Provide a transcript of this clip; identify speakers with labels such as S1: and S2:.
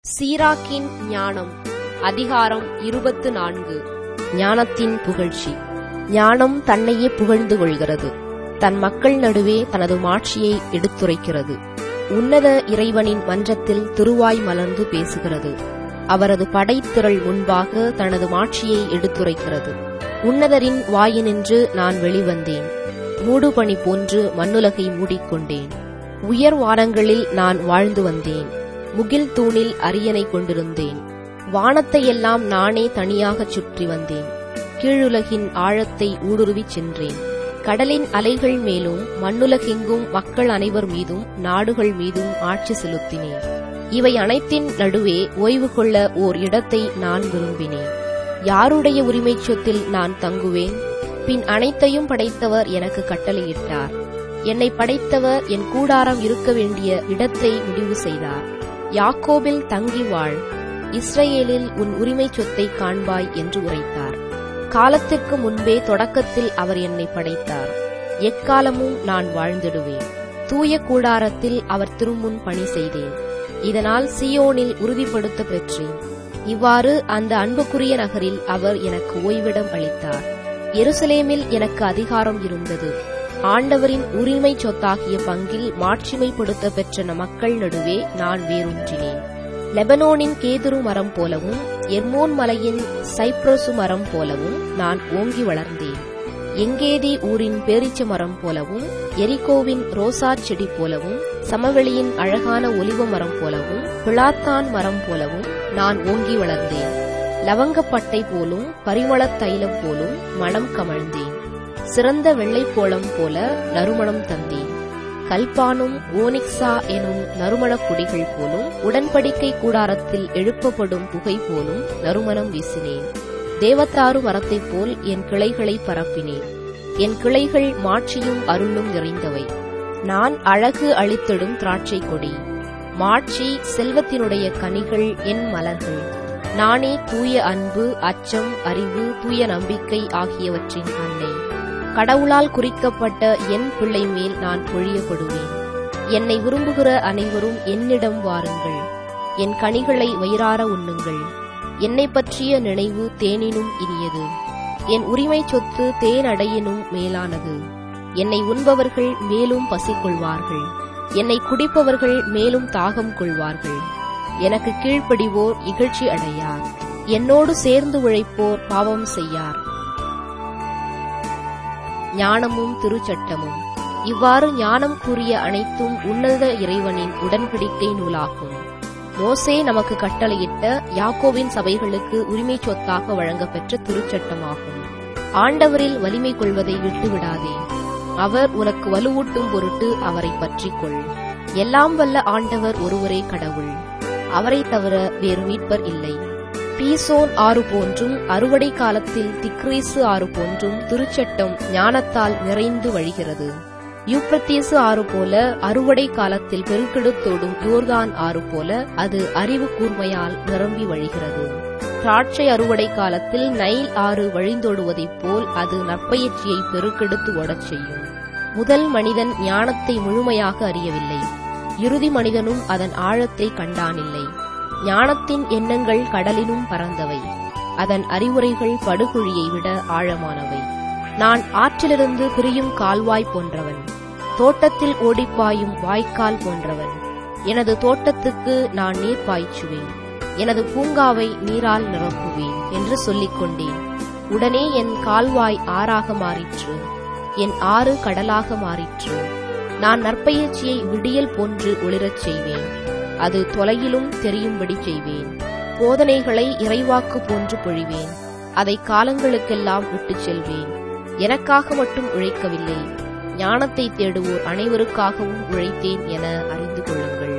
S1: சீராக்கின் ஞானம் அதிகாரம் இருபத்து நான்கு ஞானத்தின் புகழ்ச்சி ஞானம் தன்னையே புகழ்ந்து கொள்கிறது தன் மக்கள் நடுவே தனது மாட்சியை எடுத்துரைக்கிறது உன்னத இறைவனின் மன்றத்தில் திருவாய் மலர்ந்து பேசுகிறது அவரது படைத்திரள் முன்பாக தனது மாட்சியை எடுத்துரைக்கிறது உன்னதரின் வாயினின்று நான் வெளிவந்தேன் மூடுபனி போன்று மண்ணுலகை மூடிக்கொண்டேன் உயர் வானங்களில் நான் வாழ்ந்து வந்தேன் முகில் தூணில் அரியணை கொண்டிருந்தேன் வானத்தையெல்லாம் நானே தனியாகச் சுற்றி வந்தேன் கீழுலகின் ஆழத்தை ஊடுருவிச் சென்றேன் கடலின் அலைகள் மேலும் மண்ணுலகெங்கும் மக்கள் அனைவர் மீதும் நாடுகள் மீதும் ஆட்சி செலுத்தினேன் இவை அனைத்தின் நடுவே ஓய்வு கொள்ள ஓர் இடத்தை நான் விரும்பினேன் யாருடைய உரிமைச் சொத்தில் நான் தங்குவேன் பின் அனைத்தையும் படைத்தவர் எனக்கு கட்டளையிட்டார் என்னை படைத்தவர் என் கூடாரம் இருக்க வேண்டிய இடத்தை முடிவு செய்தார் யாக்கோபில் தங்கி வாழ் இஸ்ரேலில் உன் உரிமைச் சொத்தை காண்பாய் என்று உரைத்தார் காலத்திற்கு முன்பே தொடக்கத்தில் அவர் என்னை படைத்தார் எக்காலமும் நான் வாழ்ந்திடுவேன் தூய கூடாரத்தில் அவர் திருமுன் பணி செய்தேன் இதனால் சியோனில் உறுதிப்படுத்த பெற்றேன் இவ்வாறு அந்த அன்புக்குரிய நகரில் அவர் எனக்கு ஓய்விடம் அளித்தார் எருசலேமில் எனக்கு அதிகாரம் இருந்தது ஆண்டவரின் உரிமை சொத்தாகிய பங்கில் மாட்சிமைப்படுத்த பெற்ற மக்கள் நடுவே நான் வேரூன்றினேன் லெபனோனின் கேதுரு மரம் போலவும் எர்மோன் மலையின் சைப்ரசு மரம் போலவும் நான் ஓங்கி வளர்ந்தேன் எங்கேதி ஊரின் பேரிச்ச மரம் போலவும் எரிகோவின் ரோசா செடி போலவும் சமவெளியின் அழகான ஒலிவ மரம் போலவும் பிளாத்தான் மரம் போலவும் நான் ஓங்கி வளர்ந்தேன் லவங்கப்பட்டை போலும் பரிமளத் தைலம் போலும் மனம் கமழ்ந்தேன் சிறந்த வெள்ளைப்போளம் போல நறுமணம் தந்தேன் கல்பானும் ஓனிக்ஸா எனும் நறுமணக் கொடிகள் போலும் உடன்படிக்கை கூடாரத்தில் எழுப்பப்படும் புகை போலும் நறுமணம் வீசினேன் தேவத்தாறு மரத்தைப் போல் என் கிளைகளை பரப்பினேன் என் கிளைகள் மாட்சியும் அருளும் நிறைந்தவை நான் அழகு அளித்திடும் திராட்சை கொடி மாட்சி செல்வத்தினுடைய கனிகள் என் மலர்கள் நானே தூய அன்பு அச்சம் அறிவு தூய நம்பிக்கை ஆகியவற்றின் அன்னை கடவுளால் குறிக்கப்பட்ட என் பிள்ளை மேல் நான் பொழியப்படுவேன் என்னை விரும்புகிற அனைவரும் என்னிடம் வாருங்கள் என் கனிகளை வயிறார உண்ணுங்கள் என்னை பற்றிய நினைவு தேனினும் இனியது என் உரிமை சொத்து தேனடையினும் மேலானது என்னை உண்பவர்கள் மேலும் பசி கொள்வார்கள் என்னை குடிப்பவர்கள் மேலும் தாகம் கொள்வார்கள் எனக்கு கீழ்ப்படிவோர் இகழ்ச்சி அடையார் என்னோடு சேர்ந்து உழைப்போர் பாவம் செய்யார் ஞானமும் திருச்சட்டமும் இவ்வாறு ஞானம் கூறிய அனைத்தும் உன்னத இறைவனின் உடன்படிக்கை நூலாகும் மோசே நமக்கு கட்டளையிட்ட யாக்கோவின் சபைகளுக்கு உரிமை சொத்தாக வழங்கப்பெற்ற திருச்சட்டமாகும் ஆண்டவரில் வலிமை கொள்வதை விட்டுவிடாதே அவர் உனக்கு வலுவூட்டும் பொருட்டு அவரை பற்றிக்கொள் எல்லாம் வல்ல ஆண்டவர் ஒருவரே கடவுள் அவரை தவிர வேறு மீட்பர் இல்லை பீசோன் ஆறு போன்றும் அறுவடை காலத்தில் திக்ரீசு ஆறு போன்றும் திருச்சட்டம் ஞானத்தால் நிறைந்து வழிகிறது யூப்ரத்தீசு ஆறு போல அறுவடை காலத்தில் பெருக்கெடுத்தோடும் யோர்தான் ஆறு போல அது அறிவு கூர்மையால் நிரம்பி வழிகிறது திராட்சை அறுவடை காலத்தில் நைல் ஆறு வழிந்தோடுவதைப் போல் அது நற்பயிற்சியை பெருக்கெடுத்து ஓடச் செய்யும் முதல் மனிதன் ஞானத்தை முழுமையாக அறியவில்லை இறுதி மனிதனும் அதன் ஆழத்தை கண்டானில்லை ஞானத்தின் எண்ணங்கள் கடலினும் பறந்தவை அதன் அறிவுரைகள் படுகுழியை விட ஆழமானவை நான் ஆற்றிலிருந்து பிரியும் கால்வாய் போன்றவன் தோட்டத்தில் ஓடிப்பாயும் வாய்க்கால் போன்றவன் எனது தோட்டத்துக்கு நான் நீர் பாய்ச்சுவேன் எனது பூங்காவை நீரால் நிரப்புவேன் என்று சொல்லிக் கொண்டேன் உடனே என் கால்வாய் ஆறாக மாறிற்று என் ஆறு கடலாக மாறிற்று நான் நற்பயிற்சியை விடியல் போன்று ஒளிரச் செய்வேன் அது தொலையிலும் தெரியும்படி செய்வேன் போதனைகளை இறைவாக்கு போன்று பொழிவேன் அதை காலங்களுக்கெல்லாம் விட்டுச் செல்வேன் எனக்காக மட்டும் உழைக்கவில்லை ஞானத்தை தேடுவோர் அனைவருக்காகவும் உழைத்தேன் என அறிந்து கொள்ளுங்கள்